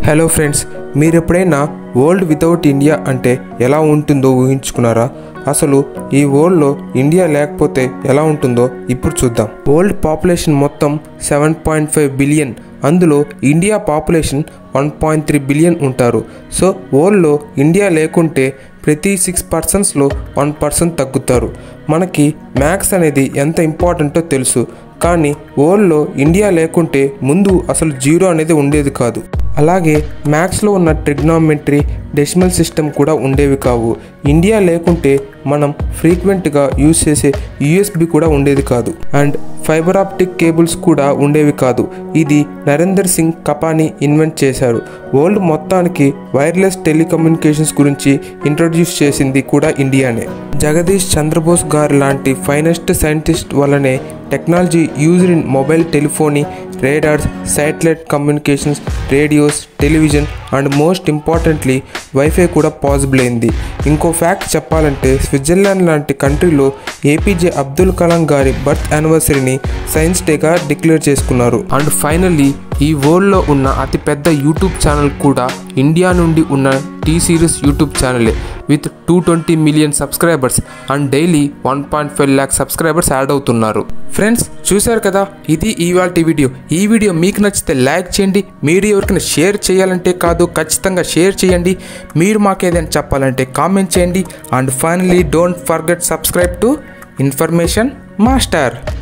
hello friends మీరు ఎప్పుడైనా world without India అంటే ఎలా ఉంటుందో ఊహించుకున్నారా అసలు ఈ వరల్డ్లో ఇండియా లేకపోతే ఎలా ఉంటుందో ఇప్పుడు చూద్దాం వరల్డ్ పాపులేషన్ మొత్తం సెవెన్ పాయింట్ ఫైవ్ బిలియన్ అందులో India population one point three billion ఉంటారు సో వరల్డ్లో ఇండియా లేకుంటే ప్రతి సిక్స్ పర్సన్స్లో వన్ పర్సన్ తగ్గుతారు మనకి మ్యాథ్స్ అనేది ఎంత ఇంపార్టెంటో తెలుసు కానీ వరల్డ్లో ఇండియా లేకుంటే ముందు అసలు జీరో అనేది ఉండేది కాదు అలాగే మ్యాథ్స్లో ఉన్న ట్రిగ్నామెట్రీ డెసిమల్ సిస్టమ్ కూడా ఉండేవి కావు ఇండియా లేకుంటే మనం ఫ్రీక్వెంట్గా యూజ్ చేసే యూఎస్బి కూడా ఉండేది కాదు అండ్ ఫైబర్ ఆప్టిక్ కేబుల్స్ కూడా ఉండేవి కాదు ఇది నరేందర్ సింగ్ కపాని ఇన్వెంట్ చేశారు వరల్డ్ మొత్తానికి వైర్లెస్ టెలికమ్యూనికేషన్స్ గురించి ఇంట్రొడ్యూస్ చేసింది కూడా ఇండియానే జగదీష్ చంద్రబోస్ గారు లాంటి ఫైనెస్ట్ సైంటిస్ట్ వల్లనే technology used in mobile telephony radars satellite communications radios television and most importantly wifi కూడా పాసిబుల్ అయింది ఇంకో ఫ్యాక్ట్ చెప్పాలంటే స్విట్జర్లాండ్ లాంటి కంట్రీలో ఏపీజే అబ్దుల్ కలాం గారి బర్త్ యానివర్సరీని సైన్స్ డేగా డిక్లేర్ చేసుకున్నారు అండ్ ఫైనల్లీ ఈ వరల్డ్లో ఉన్న అతిపెద్ద యూట్యూబ్ ఛానల్ కూడా ఇండియా నుండి ఉన్న టీ సిరీస్ యూట్యూబ్ ఛానలే with two twenty million subscribers and daily one point five lakh subscribers add అవుతున్నారు ఫ్రెండ్స్ చూశారు కదా ఇది ఇవాళ వీడియో ఈ వీడియో మీకు నచ్చితే లైక్ చేయండి మీరు ఎవరికైనా షేర్ చేయాలంటే కాదు ఖచ్చితంగా షేర్ చేయండి మీరు మాకు ఏదైనా చెప్పాలంటే కామెంట్ చేయండి and finally don't forget subscribe to information master